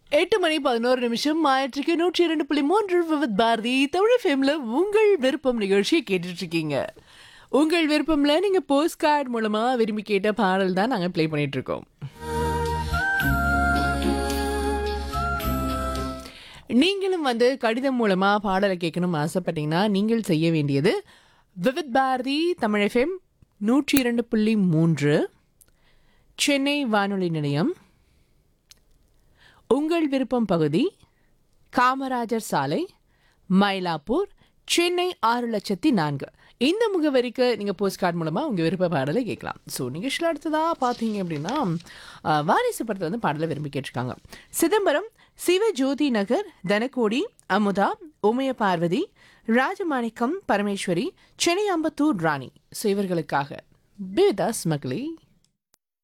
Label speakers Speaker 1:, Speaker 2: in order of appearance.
Speaker 1: எட்டு மணி பதினோரு நிமிஷம் ஆயிற்றுக்கு நூற்றி இரண்டு புள்ளி மூன்று விவித் பாரதி தமிழ் ஃபேம்ல உங்கள் விருப்பம் நிகழ்ச்சியை கேட்டுட்டு இருக்கீங்க உங்கள் விருப்பம்ல நீங்க போஸ்ட் கார்டு மூலமா விரும்பி கேட்ட பாடல் தான் நாங்க ப்ளே பண்ணிட்டு இருக்கோம் நீங்களும் வந்து கடிதம் மூலமா பாடலை கேட்கணும் ஆசைப்பட்டீங்கன்னா நீங்கள் செய்ய வேண்டியது விவித் பாரதி தமிழ் எஃப்எம் நூற்றி இரண்டு புள்ளி மூன்று சென்னை வானொலி நிலையம் உங்கள் விருப்பம் பகுதி காமராஜர் சாலை மயிலாப்பூர் சென்னை ஆறு லட்சத்தி நான்கு இந்த முகவரிக்கு நீங்கள் போஸ்ட் கார்டு மூலமாக உங்கள் விருப்ப பாடலை கேட்கலாம் ஸோ நிகழ்ச்சியில் அடுத்ததாக பார்த்தீங்க அப்படின்னா ஆஹ், வாரிசு படத்தை வந்து பாடலை விரும்பி கேட்டிருக்காங்க சிதம்பரம் சிவஜோதி நகர் தனக்கோடி அமுதா உமைய பார்வதி ராஜமாணிக்கம் பரமேஸ்வரி சென்னை அம்பத்தூர் ராணி ஸோ இவர்களுக்காக பேதாஸ் மகளே